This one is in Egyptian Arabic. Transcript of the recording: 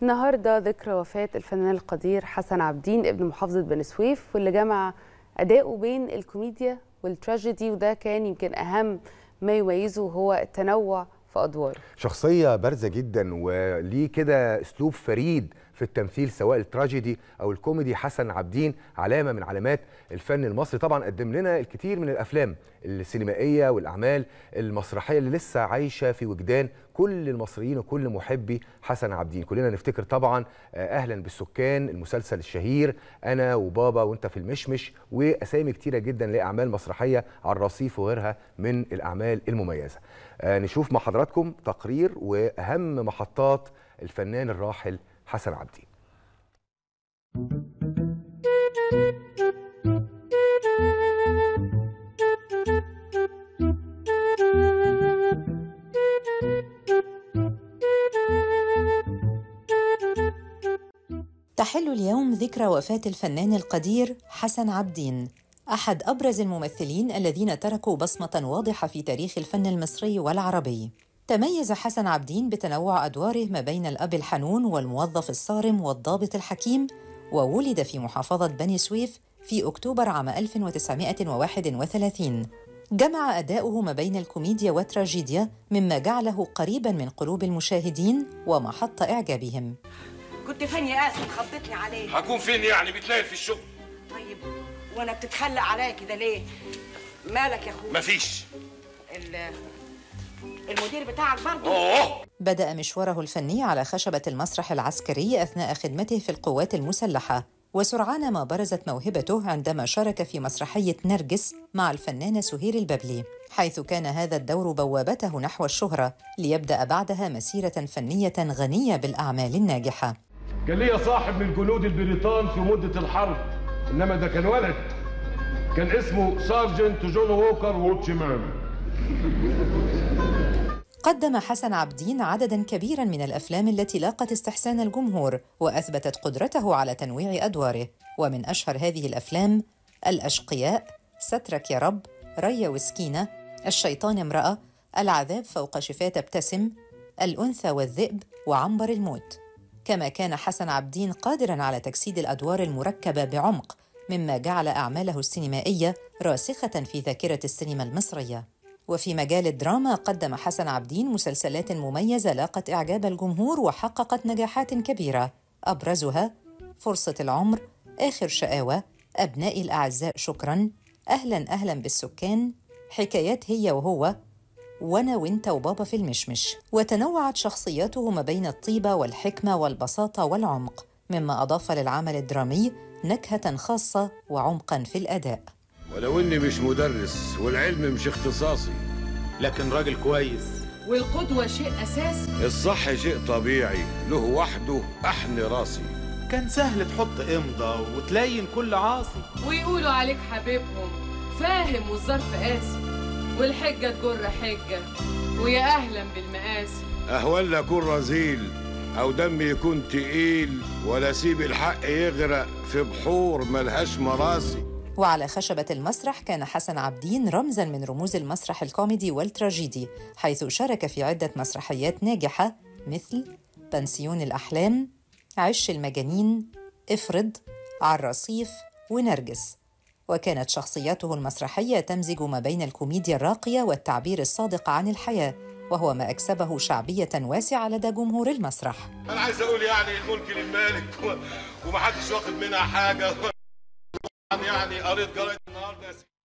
النهارده ذكرى وفاة الفنان القدير حسن عابدين ابن محافظة بني سويف واللي جمع أداؤه بين الكوميديا والتراجيدي وده كان يمكن أهم ما يميزه هو التنوع في أدواره شخصية بارزة جدا وليه كده اسلوب فريد في التمثيل سواء التراجيدي او الكوميدي حسن عابدين علامة من علامات الفن المصري طبعا قدم لنا الكثير من الافلام السينمائية والاعمال المسرحية اللي لسه عايشة في وجدان كل المصريين وكل محبي حسن عابدين كلنا نفتكر طبعا اهلا بالسكان المسلسل الشهير انا وبابا وانت في المشمش واسامي كتيرة جدا لاعمال مسرحية على الرصيف وغيرها من الاعمال المميزة نشوف مع حضراتكم تقرير واهم محطات الفنان الراحل حسن عابدين تحل اليوم ذكرى وفاة الفنان القدير حسن عابدين أحد أبرز الممثلين الذين تركوا بصمة واضحة في تاريخ الفن المصري والعربي تميز حسن عابدين بتنوع أدواره ما بين الأب الحنون والموظف الصارم والضابط الحكيم وولد في محافظة بني سويف في أكتوبر عام 1931 جمع أداؤه ما بين الكوميديا والتراجيديا مما جعله قريبا من قلوب المشاهدين ومحط إعجابهم كنت فين يا قاسم خضتني عليه هكون فين يعني بتلاقي في الشغل طيب وانا بتتخلى عليا كده ليه مالك يا اخويا مفيش ال- المدير بتاعك برضه اوه بدأ مشواره الفني على خشبة المسرح العسكري أثناء خدمته في القوات المسلحة وسرعان ما برزت موهبته عندما شارك في مسرحية نرجس مع الفنانة سهير الببلي حيث كان هذا الدور بوابته نحو الشهرة ليبدأ بعدها مسيرة فنية غنية بالأعمال الناجحة كان ليا صاحب من جنود البريطان في مدة الحرب انما ده كان ولد كان اسمه سارجنت جون ووكر ووتشمان قدم حسن عابدين عددا كبيرا من الافلام التي لاقت استحسان الجمهور واثبتت قدرته على تنويع ادواره ومن اشهر هذه الافلام الاشقياء سترك يا رب ريا وسكينه الشيطان امراه العذاب فوق شفاه تبتسم الانثى والذئب وعنبر الموت كما كان حسن عابدين قادرا على تجسيد الادوار المركبه بعمق مما جعل اعماله السينمائيه راسخه في ذاكره السينما المصريه وفي مجال الدراما قدم حسن عابدين مسلسلات مميزة لاقت إعجاب الجمهور وحققت نجاحات كبيرة أبرزها فرصة العمر آخر شقاوة أبنائي الأعزاء شكراً أهلاً أهلاً بالسكان حكايات هي وهو وأنا وإنت وبابا في المشمش وتنوعت شخصياته ما بين الطيبة والحكمة والبساطة والعمق مما أضاف للعمل الدرامي نكهة خاصة وعمقاً في الأداء ولو اني مش مدرس والعلم مش اختصاصي لكن راجل كويس والقدوة شيء أساسي الصح شيء طبيعي له وحده احن راسي كان سهل تحط امضى وتلين كل عاصي ويقولوا عليك حبيبهم فاهم والظرف قاسي والحجة تجر حجة ويا أهلا بالمقاسي اهون اكون رذيل او دمي يكون تقيل ولا اسيب الحق يغرق في بحور ملهاش مراسي وعلى خشبة المسرح كان حسن عابدين رمزاً من رموز المسرح الكوميدي والتراجيدي حيث شارك في عدة مسرحيات ناجحة مثل بنسيون الأحلام عش المجانين افرض عالرصيف ونرجس وكانت شخصياته المسرحية تمزج ما بين الكوميديا الراقية والتعبير الصادق عن الحياة وهو ما أكسبه شعبية واسعة لدى جمهور المسرح انا عايز اقول يعني الملك للمالك و- ومحدش واخد منها حاجه يعني قريت جرايد النهارده يا سيدي